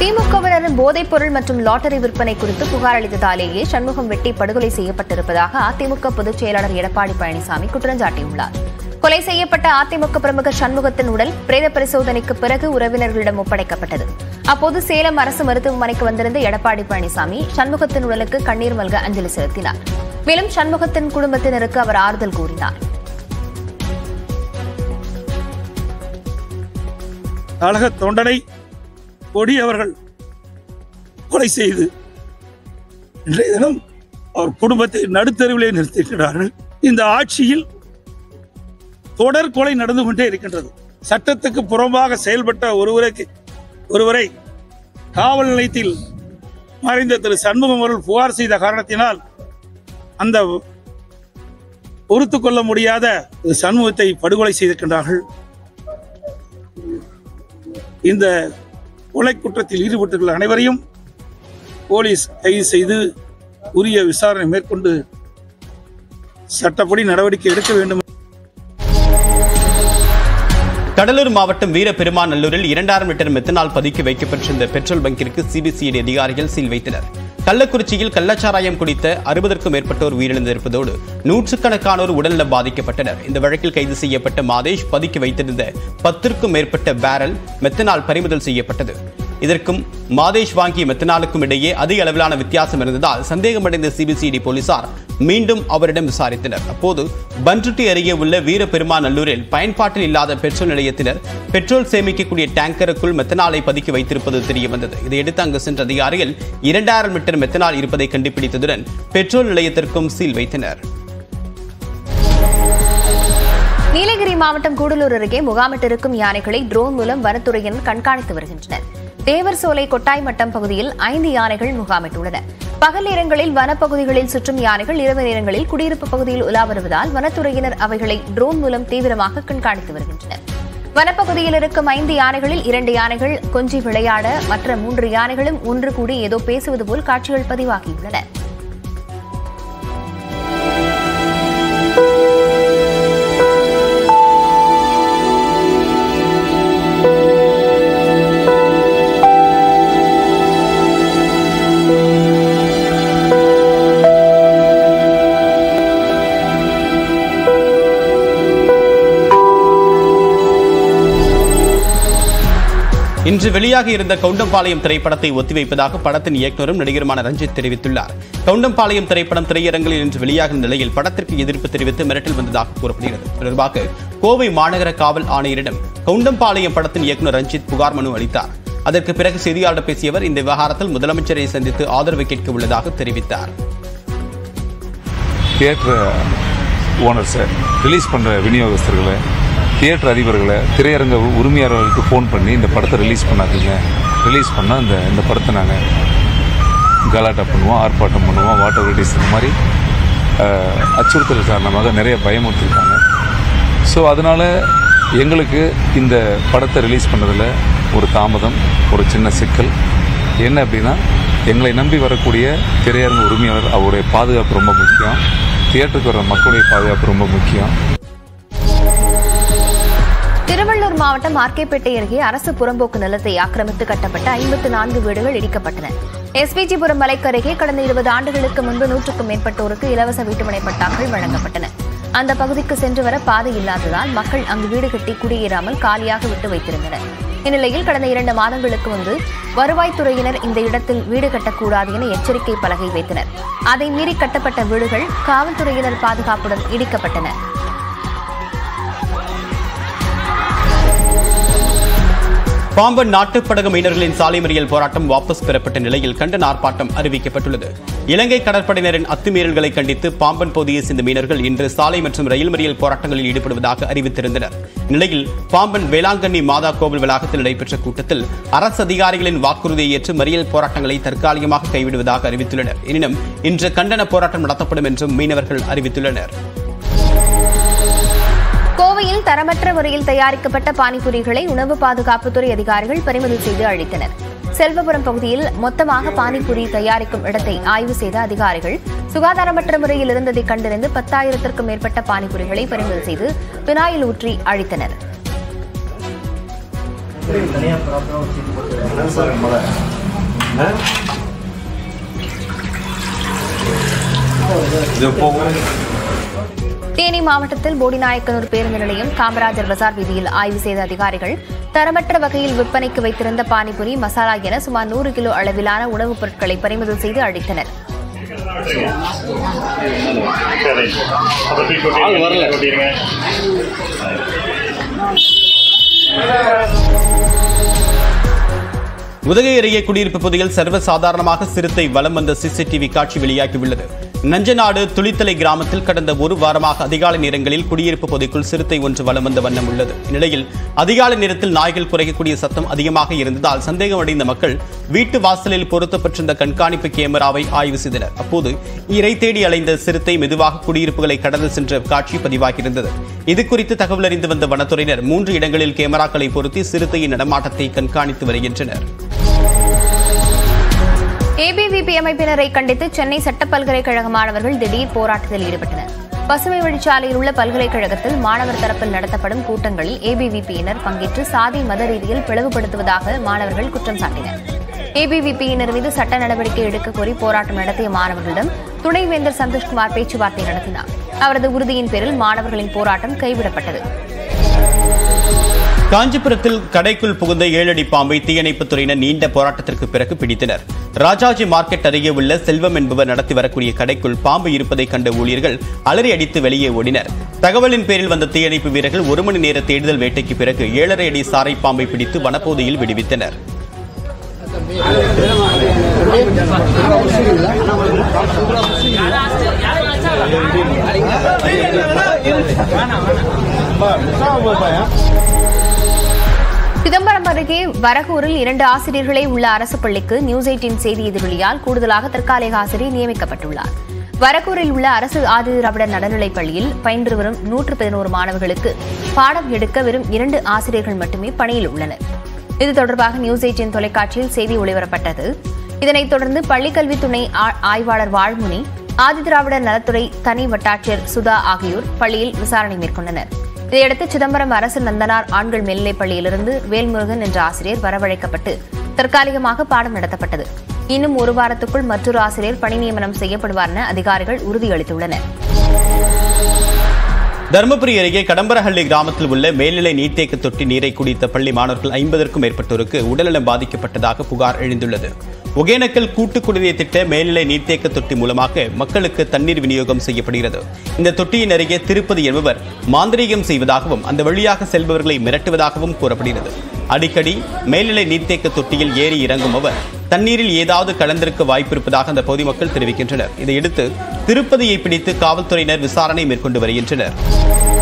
திமுகவினரின் போதைப் பொருள் மற்றும் லாட்டரி விற்பனை குறித்து புகார் அளித்ததாலேயே சண்முகம் வெட்டி படுகொலை செய்யப்பட்டிருப்பதாக அதிமுக பொதுச் செயலாளர் எடப்பாடி பழனிசாமி குற்றஞ்சாட்டியுள்ளார் கொலை செய்யப்பட்ட அதிமுக பிரமுகர் சண்முகத்தின் உடல் பிரேத பரிசோதனைக்கு பிறகு உறவினர்களிடம் ஒப்படைக்கப்பட்டது அப்போது சேலம் அரசு மருத்துவமனைக்கு வந்திருந்த எடப்பாடி பழனிசாமி சண்முகத்தின் உடலுக்கு கண்ணீர் மல்க அஞ்சலி செலுத்தினார் மேலும் சண்முகத்தின் குடும்பத்தினருக்கு அவர் ஆறுதல் கூறினார் கழக தொண்டனை கொடி அவர்கள் கொலை செய்து இன்றைய தினம் அவர் குடும்பத்தை நடுத்தருவிலே நிறுத்தியிருக்கிறார்கள் இந்த ஆட்சியில் தொடர் கொலை நடந்து கொண்டே இருக்கின்றது சட்டத்துக்கு புறம்பாக செயல்பட்ட ஒருவருக்கு ஒருவரை காவல் நிலையத்தில் மறைந்த திரு சண்முகம் அவர்கள் புகார் செய்த காரணத்தினால் அந்த பொறுத்து கொள்ள முடியாத திரு சண்முகத்தை படுகொலை செய்திருக்கின்றார்கள் இந்த கொலை குற்றத்தில் ஈடுபட்டுள்ள அனைவரையும் போலீஸ் கைது செய்து உரிய விசாரணை மேற்கொண்டு சட்டப்படி நடவடிக்கை எடுக்க வேண்டும் கடலூர் மாவட்டம் வீரபெருமாநல்லூரில் இரண்டாயிரம் லிட்டர் மெத்தனால் பதுக்கி வைக்கப்பட்டிருந்த பெட்ரோல் பங்கிற்கு சிபிசிஐடி அதிகாரிகள் சீல் வைத்தனர் கள்ளக்குறிச்சியில் கள்ளச்சாராயம் குடித்த அறுபதற்கும் மேற்பட்டோர் உயிரிழந்திருப்பதோடு நூற்றுக்கணக்கானோர் உடல்நலம் பாதிக்கப்பட்டனர் இந்த வழக்கில் கைது செய்யப்பட்ட மாதேஷ் பதுக்கி வைத்திருந்த பத்திற்கும் மேற்பட்ட பேரல் மெத்தனால் பறிமுதல் செய்யப்பட்டது இதற்கும் மாதேஷ் வாங்கிய மெத்தனாலுக்கும் இடையே அதிக அளவிலான வித்தியாசம் இருந்ததால் சந்தேகமடைந்த சிபிசிஐடி போலீசார் மீண்டும் அவரிடம் விசாரித்தனர் அப்போது பன்ருட்டி அருகே உள்ள வீரபெருமாநல்லூரில் பயன்பாட்டில் இல்லாத பெட்ரோல் நிலையத்தினர் பெட்ரோல் சேமிக்கக்கூடிய டேங்கருக்குள் மெத்தனாலை பதுக்கி வைத்திருப்பது தெரிய வந்தது இதையடுத்து அங்கு சென்ற அதிகாரிகள் இரண்டாயிரம் லிட்டர் மெத்தனால் இருப்பதை கண்டுபிடித்ததுடன் பெட்ரோல் நிலையத்திற்கும் சீல் வைத்தனர் நீலகிரி மாவட்டம் கூடலூர் அருகே முகாமிட்டிருக்கும் யானைகளை ட்ரோன் மூலம் வனத்துறையினர் கண்காணித்து வருகின்றனர் தேவர் சோலை கொட்டாய் மட்டம் பகுதியில் ஐந்து யானைகள் முகாமிட்டுள்ளன பகல் நேரங்களில் வனப்பகுதிகளில் சுற்றும் யானைகள் இரவு நேரங்களில் குடியிருப்பு பகுதியில் உலா வருவதால் வனத்துறையினர் அவைகளை ட்ரோன் மூலம் தீவிரமாக கண்காணித்து வருகின்றனர் வனப்பகுதியில் இருக்கும் ஐந்து யானைகளில் இரண்டு யானைகள் கொஞ்சி விளையாட மற்ற மூன்று யானைகளும் ஒன்று கூடி ஏதோ பேசுவது போல் காட்சிகள் பதிவாகியுள்ளன இன்று வெளியாக இருந்த கவுண்டம்பாளையம் திரைப்படத்தை ஒத்திவைப்பதாக படத்தின் இயக்குனரும் நடிகருமான ரஞ்சித் தெரிவித்துள்ளார் கவுண்டம்பாளையம் திரைப்படம் திரையரங்கில் இன்று வெளியாகும் நிலையில் படத்திற்கு எதிர்ப்பு தெரிவித்து மிரட்டல் வந்ததாக கூறப்படுகிறது தொடர்பாக கோவை மாநகர காவல் ஆணையரிடம் கவுண்டம்பாளையம் படத்தின் இயக்குனர் ரஞ்சித் புகார் மனு அளித்தார் அதற்கு பிறகு செய்தியாளர் பேசிய அவர் இந்த விவகாரத்தில் முதலமைச்சரை சந்தித்து ஆதரவு கேட்க உள்ளதாக தெரிவித்தார் தியேட்டர் ஓனர்ஸை ரிலீஸ் பண்ணுற விநியோகஸ்தர்களை தியேட்டர் அதிபர்களை திரையரங்க உரிமையாளர்களுக்கு ஃபோன் பண்ணி இந்த படத்தை ரிலீஸ் பண்ணாதீங்க ரிலீஸ் பண்ணால் இந்த இந்த படத்தை நாங்கள் கலாட்டா பண்ணுவோம் ஆர்ப்பாட்டம் பண்ணுவோம் வாட்டர் வெட்டிஸ் இந்த மாதிரி அஹ், அச்சுறுத்தல் காரணமாக நிறைய பயமுறுத்திருக்காங்க ஸோ அதனால் எங்களுக்கு இந்த படத்தை ரிலீஸ் பண்ணதில் ஒரு தாமதம் ஒரு சின்ன சிக்கல் என்ன அப்படின்னா எங்களை நம்பி வரக்கூடிய திரையரங்க உரிமையாளர் அவருடைய பாதுகாப்பு ரொம்ப முக்கியம் தியேட்டருக்கு வர மக்களுடைய பாதுகாப்பு ரொம்ப முக்கியம் திருவள்ளூர் மாவட்டம் ஆர்கேபேட்டை அருகே அரசு புறம்போக்கு நிலத்தை ஆக்கிரமித்து கட்டப்பட்ட ஐம்பத்து நான்கு வீடுகள் இடிக்கப்பட்டன எஸ்பிஜிபுரம் மலைக்கு அருகே கடந்த இருபது ஆண்டுகளுக்கு முன்பு நூற்றுக்கும் மேற்பட்டோருக்கு இலவச வீட்டுமனை பட்டாக்கள் வழங்கப்பட்டன அந்த பகுதிக்கு சென்று வர பாதை இல்லாததால் மக்கள் அங்கு வீடு கட்டி குடியேறாமல் காலியாக விட்டு வைத்திருந்தனர் இந்நிலையில் கடந்த இரண்டு மாதங்களுக்கு முன்பு வருவாய்த்துறையினர் இந்த இடத்தில் வீடு கட்டக்கூடாது என எச்சரிக்கை பலகை வைத்தனர் அதை மீறி கட்டப்பட்ட வீடுகள் காவல்துறையினர் பாதுகாப்புடன் இடிக்கப்பட்டன பாம்பன் நாட்டுப்படகு மீனவர்களின் சாலை மறியல் போராட்டம் வாபஸ் பெறப்பட்ட நிலையில் கண்டன ஆர்ப்பாட்டம் அறிவிக்கப்பட்டுள்ளது இலங்கை கடற்படையினரின் அத்துமீறல்களை கண்டித்து பாம்பன் பகுதியை சேர்ந்த மீனவர்கள் இன்று சாலை மற்றும் ரயில் மறியல் போராட்டங்களில் ஈடுபடுவதாக அறிவித்திருந்தனர் இந்நிலையில் பாம்பன் வேளாங்கண்ணி மாதா கோவில் வளாகத்தில் நடைபெற்ற கூட்டத்தில் அரசு அதிகாரிகளின் வாக்குறுதியை ஏற்று மறியல் போராட்டங்களை தற்காலிகமாக கைவிடுவதாக அறிவித்துள்ளனர் எனினும் இன்று கண்டன போராட்டம் நடத்தப்படும் என்றும் மீனவர்கள் அறிவித்துள்ளனர் கோவையில் தரமற்ற முறையில் தயாரிக்கப்பட்ட பானிபூரிகளை உணவு பாதுகாப்புத்துறை அதிகாரிகள் பறிமுதல் செய்து அழித்தனர் செல்வபுரம் பகுதியில் மொத்தமாக பானிபூரி தயாரிக்கும் இடத்தை ஆய்வு செய்த அதிகாரிகள் சுகாதாரமற்ற முறையில் இருந்ததை கண்டறிந்து பத்தாயிரத்திற்கும் மேற்பட்ட பானிபூரிகளை பறிமுதல் செய்து பினாயில் ஊற்றி அழித்தனர் இது போகும் தேனி மாவட்டத்தில் போடிநாயக்கனூர் பேருந்து நிலையம் காமராஜர் பஜார் வீதியில் ஆய்வு செய்த அதிகாரிகள் தரமற்ற வகையில் விற்பனைக்கு வைத்திருந்த பானிபுரி மசாலா என சுமார் நூறு கிலோ அளவிலான உணவுப் பொருட்களை பறிமுதல் செய்து அழித்தனர் உதகை அருகே குடியிருப்பு பகுதியில் சர்வசாதாரணமாக சிறுத்தை வலம் வந்த சிசிடிவி காட்சி வெளியாகியுள்ளது நஞ்சநாடு துளித்தலை கிராமத்தில் கடந்த ஒரு வாரமாக அதிகாலை நேரங்களில் குடியிருப்பு பகுதிக்குள் சிறுத்தை ஒன்று வலம் வந்த வண்ணம் உள்ளது இந்நிலையில் அதிகாலை நேரத்தில் நாய்கள் குறைக்கக்கூடிய சத்தம் அதிகமாக இருந்ததால் சந்தேகமடைந்த மக்கள் வீட்டு வாசலில் பொருத்தப்பட்டிருந்த கண்காணிப்பு கேமராவை ஆய்வு செய்தனர் அப்போது இறை தேடி அலைந்த சிறுத்தை மெதுவாக குடியிருப்புகளை கடந்து சென்ற காட்சி பதிவாகியிருந்தது இது குறித்து தகவல் அறிந்து வந்த வனத்துறையினர் மூன்று இடங்களில் கேமராக்களை பொருத்தி சிறுத்தையின் நடமாட்டத்தை கண்காணித்து வருகின்றனர் ஏபிவிபி அமைப்பினரை கண்டித்து சென்னை சட்ட பல்கலைக்கழக மாணவர்கள் திடீர் போராட்டத்தில் ஈடுபட்டனர் பசுமை வழிச்சாலையில் உள்ள பல்கலைக்கழகத்தில் மாணவர் தரப்பில் நடத்தப்படும் கூட்டங்களில் ஏபிவிபியினர் பங்கேற்று சாதி மத ரீதியில் பிளவுபடுத்துவதாக மாணவர்கள் குற்றம் சாட்டினர் ஏபிவிபியினர் மீது சட்ட நடவடிக்கை எடுக்க கோரி போராட்டம் நடத்திய மாணவர்களிடம் துணைவேந்தர் சந்தோஷ்குமார் பேச்சுவார்த்தை நடத்தினார் அவரது உறுதியின் பேரில் மாணவர்களின் போராட்டம் கைவிடப்பட்டது காஞ்சிபுரத்தில் கடைக்குள் புகுந்த ஏழடி பாம்பை தீயணைப்புத் துறையினர் நீண்ட போராட்டத்திற்கு பிறகு பிடித்தனர் ராஜாஜி மார்க்கெட் அருகே உள்ள செல்வம் என்பவர் நடத்தி வரக்கூடிய கடைக்குள் பாம்பு இருப்பதை கண்ட ஊழியர்கள் அலறி அடித்து வெளியே ஓடினர் தகவலின் பேரில் வந்த தீயணைப்பு வீரர்கள் ஒரு மணி நேர தேடுதல் வேட்டைக்கு பிறகு ஏழரை அடி சாரை பாம்பை பிடித்து வனப்பகுதியில் விடுவித்தனர் சிதம்பரம் அருகே வரகூரில் இரண்டு ஆசிரியர்களே உள்ள அரசு பள்ளிக்கு நியூஸ் எயிட்டின் செய்தி எதிரொலியால் கூடுதலாக தற்காலிக ஆசிரியர் நியமிக்கப்பட்டுள்ளார் வரகூரில் உள்ள அரசு ஆதி திராவிடர் நடுநிலைப் பள்ளியில் பயின்று வரும் நூற்று பதினோரு மாணவர்களுக்கு பாடம் எடுக்க வெறும் இரண்டு ஆசிரியர்கள் மட்டுமே பணியில் உள்ளனர் இது தொடர்பாக நியூஸ் எயிட்டின் தொலைக்காட்சியில் செய்தி ஒளிபரப்பட்டது இதனைத் தொடர்ந்து பள்ளிக்கல்வி துணை ஆ- ஆய்வாளர் வாழ்முனி ஆதிதிராவிடர் நலத்துறை தனி வட்டாட்சியர் சுதா ஆகியோர் பள்ளியில் விசாரணை மேற்கொண்டனர் இதையடுத்து சிதம்பரம் அரசு நந்தனார் ஆண்கள் மேல்நிலைப் பள்ளியிலிருந்து வேல்முருகன் என்ற ஆசிரியர் வரவழைக்கப்பட்டு தற்காலிகமாக பாடம் நடத்தப்பட்டது இன்னும் ஒரு வாரத்துக்குள் மற்றொரு ஆசிரியர் பணி நியமனம் செய்யப்படுவார் என அதிகாரிகள் உறுதியளித்துள்ளனர் தருமபுரி அருகே கடம்பரஹள்ளி கிராமத்தில் உள்ள மேல்நிலை நீர்த்தேக்க தொட்டி நீரை குடித்த பள்ளி மாணவர்கள் ஐம்பதற்கும் மேற்பட்டோருக்கு உடல்நலம் பாதிக்கப்பட்டதாக புகார் எழுந்துள்ளது ஒகேனக்கல் கூட்டு குடிநீர் திட்ட மேல்நிலை நீர்த்தேக்க தொட்டி மூலமாக மக்களுக்கு தண்ணீர் விநியோகம் செய்யப்படுகிறது இந்த தொட்டியின் அருகே திருப்பதி என்பவர் மாந்திரீகம் செய்வதாகவும் அந்த வழியாக செல்பவர்களை மிரட்டுவதாகவும் கூறப்படுகிறது அடிக்கடி மேல்நிலை நீர்த்தேக்க தொட்டியில் ஏறி இறங்கும் அவர் தண்ணீரில் ஏதாவது கலந்திருக்க வாய்ப்பிருப்பதாக அந்த பகுதி மக்கள் தெரிவிக்கின்றனர் இதையடுத்து திருப்பதியை பிடித்து காவல்துறையினர் விசாரணை மேற்கொண்டு வருகின்றனர்